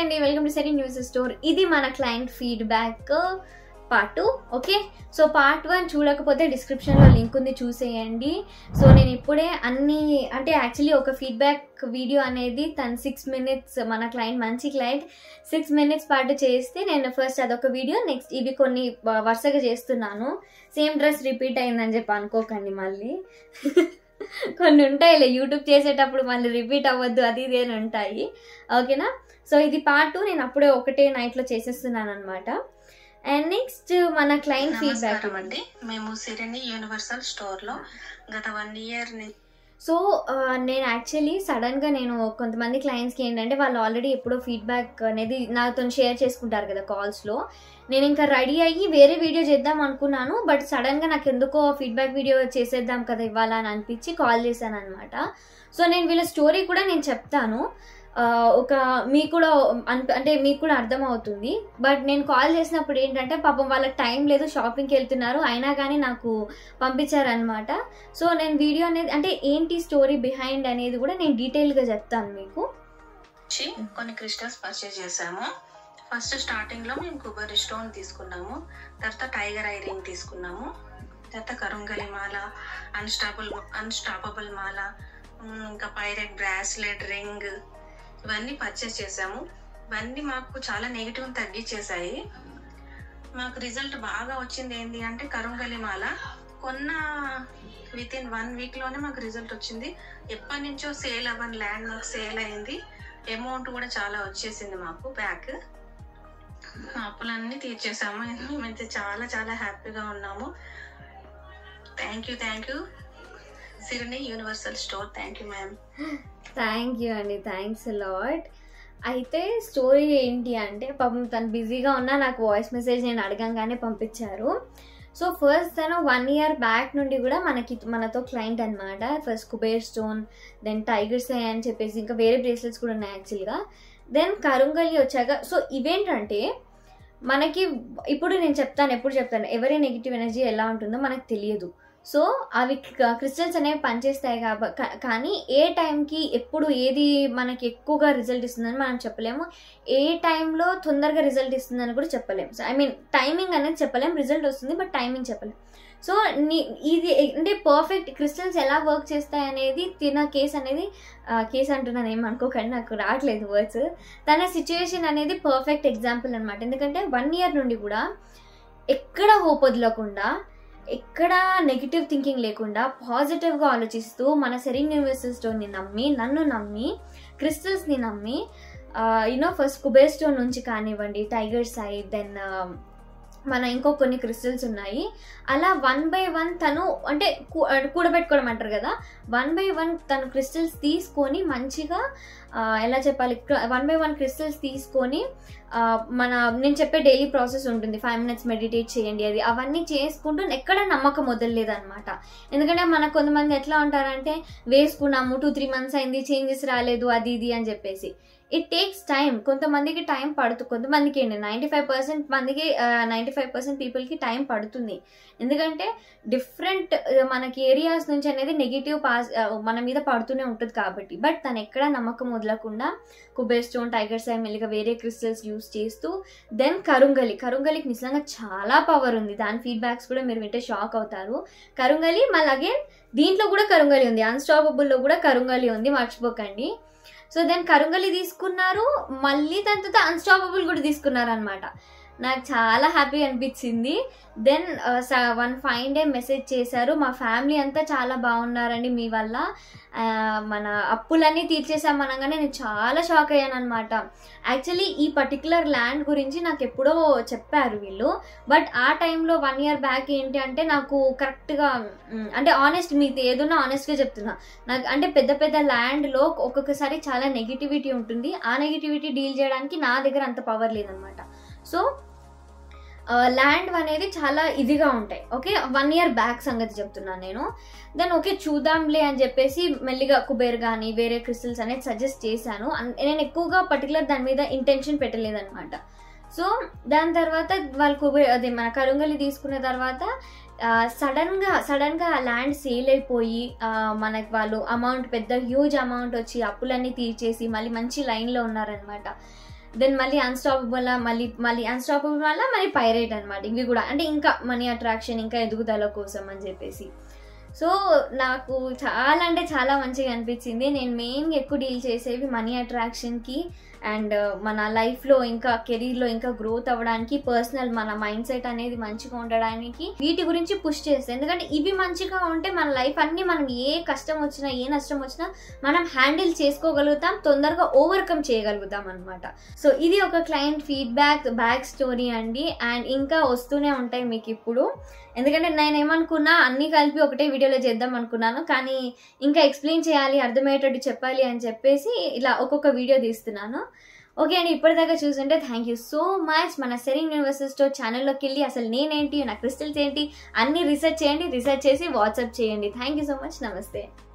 అండి welcome to సెరీ news store ఇది మన client feedback part two okay so part one చూడకపోతే డిస్క్రిప్షన్లో లింక్ ఉంది చూసేయండి సో నేను ఇప్పుడే అన్ని అంటే యాక్చువల్లీ ఒక ఫీడ్బ్యాక్ వీడియో అనేది తను సిక్స్ మినిట్స్ మన క్లయింట్ మంచి క్లయింట్ సిక్స్ మినిట్స్ పాటు చేస్తే నేను ఫస్ట్ అదొక వీడియో నెక్స్ట్ ఇవి కొన్ని వ- వరుసగా చేస్తున్నాను సేమ్ డ్రెస్ రిపీట్ అయిందని చెప్పి అనుకోకండి మళ్ళీ కొన్ని ఉంటాయిలే యూట్యూబ్ చేసేటప్పుడు మళ్ళీ రిపీట్ అవ్వద్దు అది ఇది అని ఉంటాయి ఓకేనా సో ఇది పార్ట్ టూ నేను అప్పుడే ఒకటే నైట్లో చేసేస్తున్నాను అనమాట అండ్ నెక్స్ట్ మన క్లయింట్ ఫీడ్బ్యాక్ నమస్కారం అండి మేము సిరిని యూనివర్సల్ స్టోర్ లో గత వన్ ఇయర్ సో ఆ, నేను యాక్చువల్లీ సడన్గా నేను కొంతమంది క్లయింట్స్కి ఏంటంటే వాళ్ళు ఆల్రెడీ ఎప్పుడో ఫీడ్బ్యాక్ అనేది నాతో షేర్ చేసుకుంటారు కదా కాల్స్లో నేను ఇంకా రెడీ అయ్యి వేరే వీడియో చేద్దాం అనుకున్నాను బట్ సడన్గా నాకు ఎందుకో ఫీడ్బ్యాక్ వీడియో చేసేద్దాం కదా ఇవ్వాలా అని అనిపించి కాల్ చేశాను అనమాట సో నేను వీళ్ళ స్టోరీ కూడా నేను చెప్తాను ఆ, ఒక మీకు కూడా అన్- అంటే మీకు కూడా అర్థమవుతుంది బట్ నేను కాల్ చేసినప్పుడు ఏంటంటే పాపం వాళ్ళకి టైం లేదు షాపింగ్కి వెళ్తున్నారు అయినా కానీ నాకు పంపించారనమాట సో నేను వీడియో అనేది అంటే ఏంటి స్టోరీ బిహైండ్ అనేది కూడా నేను డీటెయిల్గా చెప్తాను మీకు నుంచి కొన్ని క్రిస్టల్స్ పర్చేజ్ చేసాము ఫస్ట్ స్టార్టింగ్ లో మేము కుబరి స్టోన్ తీసుకున్నాము తర్వాత టైగర్ ఐ రింగ్ తీసుకున్నాము తర్వాత కరుంగలి మాల అన్స్టాపబుల్ అన్స్టాపబుల్ మాల ఉమ్, ఇంకా పైరెట్ బ్రాస్లెట్ రింగ్ ఇవన్నీ పర్చేస్ చేసాము ఇవన్నీ మాకు చాలా నెగిటివ్ తగ్గించేసాయి మాకు రిజల్ట్ బాగా వచ్చింది ఏంటి అంటే కరుంగలి మాల కొన్న విత్ ఇన్ వన్ వీక్ లోనే మాకు రిజల్ట్ వచ్చింది ఎప్పటి నుంచో సేల్ అవ్వని ల్యాండ్ మాకు సేల్ అయింది అమౌంట్ కూడా చాలా వచ్చేసింది మాకు బ్యాక్ మా అప్పులన్నీ తీర్చేసాము మేమైతే చాలా చాలా హ్యాపీగా ఉన్నాము థ్యాంక్ యూ థ్యాంక్ యూ సిరిని universal store thank you ma'am thank you అండి థ్యాంక్స్ లాట్ అయితే స్టోరీ ఏంటి అంటే పాపం తను బిజీగా ఉన్నా నాకు వాయిస్ మెసేజ్ నేను అడగంగానే పంపించారు సో ఫస్ట్ తను వన్ ఇయర్ బ్యాక్ నుండి కూడా మనకి మనతో క్లయింట్ అనమాట first Kuber stone then tigers అని చెప్పేసి ఇంకా వేరే బ్రేస్లెట్స్ కూడా ఉన్నాయి యాక్చువల్గా దెన్ కరుంగలి వచ్చాక సో ఇవేంటంటే మనకి ఇప్పుడు నేను చెప్తాను ఎప్పుడు చెప్తాను ఎవరి నెగిటివ్ ఎనర్జీ ఎలా ఉంటుందో మనకు తెలియదు సో అవి క్రిస్టల్స్ అనేవి పనిచేస్తాయి కాబట్టి కానీ ఏ టైంకి ఎప్పుడు ఏది మనకి ఎక్కువగా రిజల్ట్ ఇస్తుందని మనం చెప్పలేము ఏ టైంలో తొందరగా రిజల్ట్ ఇస్తుందని కూడా చెప్పలేము సో ఐ మీన్ టైమింగ్ అనేది చెప్పలేము రిజల్ట్ వస్తుంది బట్ టైమింగ్ చెప్పలేము సో నీ ఇది అంటే పర్ఫెక్ట్ క్రిస్టల్స్ ఎలా వర్క్ చేస్తాయి అనేది తిన కేస్ అనేది కేస్ అంటున్నాను ఏమనుకోకండి నాకు రావట్లేదు వర్డ్స్ తన సిచ్యువేషన్ అనేది పర్ఫెక్ట్ ఎగ్జాంపుల్ అనమాట ఎందుకంటే వన్ ఇయర్ నుండి కూడా ఎక్కడ హోప్ వదలకుండా ఎక్కడ నెగిటివ్ థింకింగ్ లేకుండా పాజిటివ్గా ఆలోచిస్తూ మన సెరింగ్ యూనివర్సల్ స్టోన్ని నమ్మి నన్ను నమ్మి క్రిస్టల్స్ని నమ్మి యూనో ఫస్ట్ కుబేర్ స్టోన్ నుంచి కానివ్వండి టైగర్ సైడ్ దెన్ మన ఇంకో కొన్ని క్రిస్టల్స్ ఉన్నాయి అలా వన్ బై వన్ తను అంటే కూ- కూడబెట్టుకోవడం అంటారు కదా వన్ బై వన్ తను క్రిస్టల్స్ తీసుకొని మంచిగా ఆ, ఎలా చెప్పాలి వన్ బై వన్ క్రిస్టల్స్ తీసుకొని ఆ, మన నేను చెప్పే డైలీ ప్రాసెస్ ఉంటుంది ఫైవ్ మినిట్స్ మెడిటేట్ చేయండి అది అవన్నీ చేసుకుంటూ ఎక్కడ నమ్మకం వదలలేదు అనమాట ఎందుకంటే మన కొంతమంది ఎట్లా ఉంటారంటే వేసుకున్నాము టూ త్రీ మంత్స్ అయింది చేంజెస్ రాలేదు అది ఇది అని చెప్పేసి ఇట్ టేక్స్ టైం కొంతమందికి టైం పడుతుంది కొంతమందికి ఏంటి నైంటీ ఫైవ్ పర్సెంట్ మందికి నైంటీ ఫైవ్ పర్సెంట్ పీపుల్కి టైం పడుతుంది ఎందుకంటే డిఫరెంట్ మనకి ఏరియాస్ నుంచి అనేది నెగిటివ్ పాస్ మన మీద పడుతూనే ఉంటుంది కాబట్టి బట్ తను ఎక్కడ నమ్మకం వదలకుండా కుబేర్ స్టోన్ టైగర్ సై మెల్లిగా వేరే క్రిస్టల్స్ యూస్ చేస్తూ దెన్ కరుంగలి కరుంగలికి నిజంగా చాలా పవర్ ఉంది దాని ఫీడ్బ్యాక్స్ కూడా మీరు వింటే షాక్ అవుతారు కరుంగలి మళ్ళీ అగైన్ దీంట్లో కూడా కరుంగలి ఉంది అన్స్టాపబుల్లో కూడా కరుంగలి ఉంది మర్చిపోకండి సో దెన్ కరుంగలి తీసుకున్నారు మళ్ళీ దాని తర్వాత అన్స్టాపబుల్ కూడా తీసుకున్నారు అనమాట నాకు చాలా హ్యాపీ అనిపించింది then one fine day message చేశారు మా ఫ్యామిలీ అంతా చాలా బాగున్నారండి మీ వల్ల ఆ, మన అప్పులన్నీ తీర్చేసాం అనగానే నేను చాలా షాక్ అయ్యాను అనమాట యాక్చువల్లీ ఈ పర్టికులర్ ల్యాండ్ గురించి నాకు ఎప్పుడో చెప్పారు వీళ్ళు బట్ ఆ టైంలో వన్ ఇయర్ బ్యాక్ ఏంటి అంటే నాకు కరెక్ట్గా మ్, అంటే ఆనెస్ట్ మీకు ఏదున్నా ఆనెస్ట్గా చెప్తున్నా నాకు అంటే పెద్ద పెద్ద ల్యాండ్లో ఒక్కొక్కసారి చాలా నెగిటివిటీ ఉంటుంది ఆ నెగిటివిటీ డీల్ చేయడానికి నా దగ్గర అంత పవర్ లేదనమాట సో ల్యాండ్ అనేది చాలా ఇదిగా ఉంటాయి ఓకే వన్ ఇయర్ బ్యాక్ సంగతి చెప్తున్నాను నేను దెన్ ఓకే చూద్దాంలే అని చెప్పేసి మెల్లిగా కుబేర్ కానీ వేరే క్రిస్టల్స్ అనేది సజెస్ట్ చేశాను అన్- నేను ఎక్కువగా పర్టికులర్ దాని మీద ఇంటెన్షన్ పెట్టలేదన్నమాట సో దాని తర్వాత వాళ్ళు కుబేర్ అదే మన కరుంగలి తీసుకున్న తర్వాత సడన్గా సడన్గా ఆ ల్యాండ్ సేల్ అయిపోయి ఆ, మనకి వాళ్ళు అమౌంట్ పెద్ద హ్యూజ్ అమౌంట్ వచ్చి అప్పులన్నీ తీర్చేసి మళ్ళీ మంచి లైన్లో ఉన్నారనమాట దెన్ మళ్ళీ అన్స్టాపబుల్ మళ్ళీ మళ్ళీ అన్స్టాపబుల్ వల్ల మళ్ళీ పైరేట్ అనమాట ఇవి కూడా అంటే ఇంకా మనీ అట్రాక్షన్ ఇంకా ఎదుగుదల కోసం అని చెప్పేసి సో నాకు చాలా అంటే చాలా మంచిగా అనిపించింది నేను మెయిన్గా ఎక్కువ డీల్ చేసేవి మనీ అట్రాక్షన్కి అండ్ మన లైఫ్లో ఇంకా కెరీర్లో ఇంకా గ్రోత్ అవ్వడానికి పర్సనల్ మన మైండ్ సెట్ అనేది మంచిగా ఉండడానికి వీటి గురించి పుష్ చేస్తాయి ఎందుకంటే ఇవి మంచిగా ఉంటే మన లైఫ్ అన్ని మనం ఏ కష్టం వచ్చినా ఏ నష్టం వచ్చినా మనం హ్యాండిల్ చేసుకోగలుగుతాం తొందరగా ఓవర్కమ్ చేయగలుగుతాం అనమాట సో ఇది ఒక క్లయింట్ ఫీడ్బ్యాక్ బ్యాక్ స్టోరీ అండి అండ్ ఇంకా వస్తూనే ఉంటాయి మీకు ఇప్పుడు ఎందుకంటే నేను ఏమనుకున్నా అన్నీ కలిపి ఒకటే వీడియోలో చేద్దాం అనుకున్నాను కానీ ఇంకా ఎక్స్ప్లెయిన్ చేయాలి అర్థమయ్యేటట్టు చెప్పాలి అని చెప్పేసి ఇలా ఒక్కొక్క వీడియో తీస్తున్నాను ఓకే అండి ఇప్పటిదాకా చూసుంటే థ్యాంక్ యూ సో మచ్ మన సెరింగ్ యూనివర్సల్ స్టోర్ ఛానల్లోకి వెళ్ళి అసలు నేనేంటి నా క్రిస్టల్స్ ఏంటి అన్ని రీసెర్చ్ చేయండి రీసెర్చ్ చేసి వాట్సాప్ చేయండి థ్యాంక్ యూ సో మచ్ నమస్తే